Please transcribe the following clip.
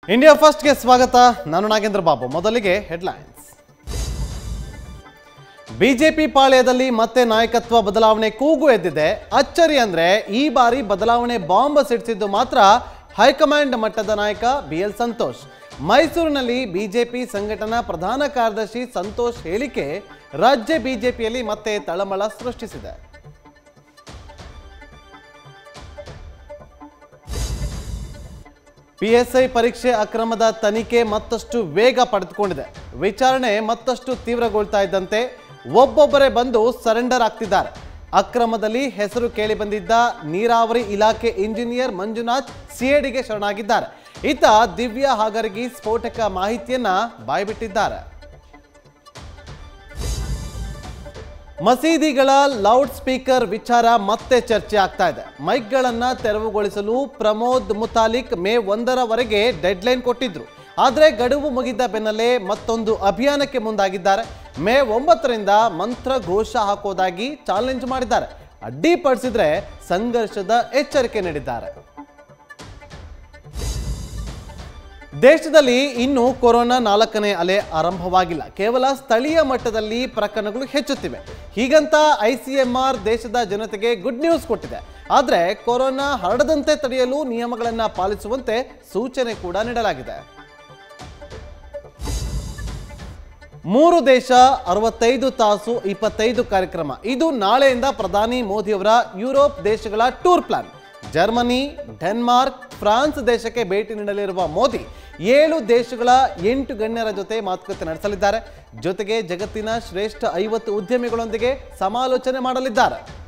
India ಫಸ್ಟ್ಗೆ ಸ್ವಾಗತ ನಾನು ನಾಗೇಂದ್ರ ಬಾಬು ಮೊದಲಿಗೆ ಹೆಡ್ಲೈನ್ಸ್ ಬಿಜೆಪಿ ಪಾಳ್ಯದಲ್ಲಿ ಮತ್ತೆ ನಾಯಕತ್ವ ಬದಲಾವಣೆ ಕೂಗು ಎದ್ದಿದೆ ಅಚ್ಚರಿ ಅಂದ್ರೆ ಈ ಬಾರಿ ಬದಲಾವಣೆ ಬಾಂಬ್ ಸಿಡಿಸಿದ್ದು ಮಾತ್ರ ಹೈಕಮಾಂಡ್ ಮಟ್ಟದ ನಾಯಕ ಬಿ ಎಲ್ ಸಂತೋಷ್ ಮೈಸೂರಿನಲ್ಲಿ ಬಿಜೆಪಿ ಸಂಘಟನಾ ಪ್ರಧಾನ ಕಾರ್ಯದರ್ಶಿ ಸಂತೋಷ್ ಹೇಳಿಕೆ ರಾಜ್ಯ ಬಿಜೆಪಿಯಲ್ಲಿ ಮತ್ತೆ ತಳಮಳ ಸೃಷ್ಟಿಸಿದೆ ಪಿಎಸ್ಐ ಪರೀಕ್ಷೆ ಅಕ್ರಮದ ತನಿಖೆ ಮತ್ತಷ್ಟು ವೇಗ ಪಡೆದುಕೊಂಡಿದೆ ವಿಚಾರಣೆ ಮತ್ತಷ್ಟು ತೀವ್ರಗೊಳ್ತಾ ಇದ್ದಂತೆ ಒಬ್ಬೊಬ್ಬರೇ ಬಂದು ಸರೆಂಡರ್ ಆಗ್ತಿದ್ದಾರೆ ಅಕ್ರಮದಲ್ಲಿ ಹೆಸರು ಕೇಳಿ ಬಂದಿದ್ದ ನೀರಾವರಿ ಇಲಾಖೆ ಇಂಜಿನಿಯರ್ ಮಂಜುನಾಥ್ ಸಿಐಡಿಗೆ ಶರಣಾಗಿದ್ದಾರೆ ಈತ ದಿವ್ಯಾ ಹಾಗರ್ಗಿ ಸ್ಫೋಟಕ ಮಾಹಿತಿಯನ್ನ ಬಾಯ್ಬಿಟ್ಟಿದ್ದಾರೆ ಮಸೀದಿಗಳ ಲೌಡ್ ಸ್ಪೀಕರ್ ವಿಚಾರ ಮತ್ತೆ ಚರ್ಚೆ ಆಗ್ತಾ ಇದೆ ಮೈಕ್ಗಳನ್ನ ತೆರವುಗೊಳಿಸಲು ಪ್ರಮೋದ್ ಮುತಾಲಿಕ್ ಮೇ ಒಂದರವರೆಗೆ ಡೆಡ್ಲೈನ್ ಕೊಟ್ಟಿದ್ರು ಆದರೆ ಗಡುವು ಮುಗಿದ ಬೆನ್ನಲ್ಲೇ ಮತ್ತೊಂದು ಅಭಿಯಾನಕ್ಕೆ ಮುಂದಾಗಿದ್ದಾರೆ ಮೇ ಒಂಬತ್ತರಿಂದ ಮಂತ್ರ ಘೋಷ ಹಾಕೋದಾಗಿ ಚಾಲೆಂಜ್ ಮಾಡಿದ್ದಾರೆ ಅಡ್ಡಿಪಡಿಸಿದ್ರೆ ಸಂಘರ್ಷದ ಎಚ್ಚರಿಕೆ ನೀಡಿದ್ದಾರೆ ದೇಶದಲ್ಲಿ ಇನ್ನೂ ಕೊರೋನಾ ನಾಲ್ಕನೇ ಅಲೆ ಆರಂಭವಾಗಿಲ್ಲ ಕೇವಲ ಸ್ಥಳೀಯ ಮಟ್ಟದಲ್ಲಿ ಪ್ರಕರಣಗಳು ಹೆಚ್ಚುತ್ತಿವೆ ಹೀಗಂತ ಐಸಿಎಂಆರ್ ದೇಶದ ಜನತೆಗೆ ಗುಡ್ ನ್ಯೂಸ್ ಕೊಟ್ಟಿದೆ ಆದರೆ ಕೊರೋನಾ ಹರಡದಂತೆ ತಡೆಯಲು ನಿಯಮಗಳನ್ನು ಪಾಲಿಸುವಂತೆ ಸೂಚನೆ ಕೂಡ ನೀಡಲಾಗಿದೆ ಮೂರು ದೇಶ ಅರವತ್ತೈದು ತಾಸು ಇಪ್ಪತ್ತೈದು ಕಾರ್ಯಕ್ರಮ ಇದು ನಾಳೆಯಿಂದ ಪ್ರಧಾನಿ ಮೋದಿಯವರ ಯುರೋಪ್ ದೇಶಗಳ tour plan Germany Denmark France ದೇಶಕ್ಕೆ ಭೇಟಿ ನೀಡಲಿರುವ ಮೋದಿ ಏಳು ದೇಶಗಳ ಎಂಟು ಗಣ್ಯರ ಜೊತೆ ಮಾತುಕತೆ ನಡೆಸಲಿದ್ದಾರೆ ಜೊತೆಗೆ ಜಗತ್ತಿನ ಶ್ರೇಷ್ಠ ಐವತ್ತು ಉದ್ಯಮಿಗಳೊಂದಿಗೆ ಸಮಾಲೋಚನೆ ಮಾಡಲಿದ್ದಾರೆ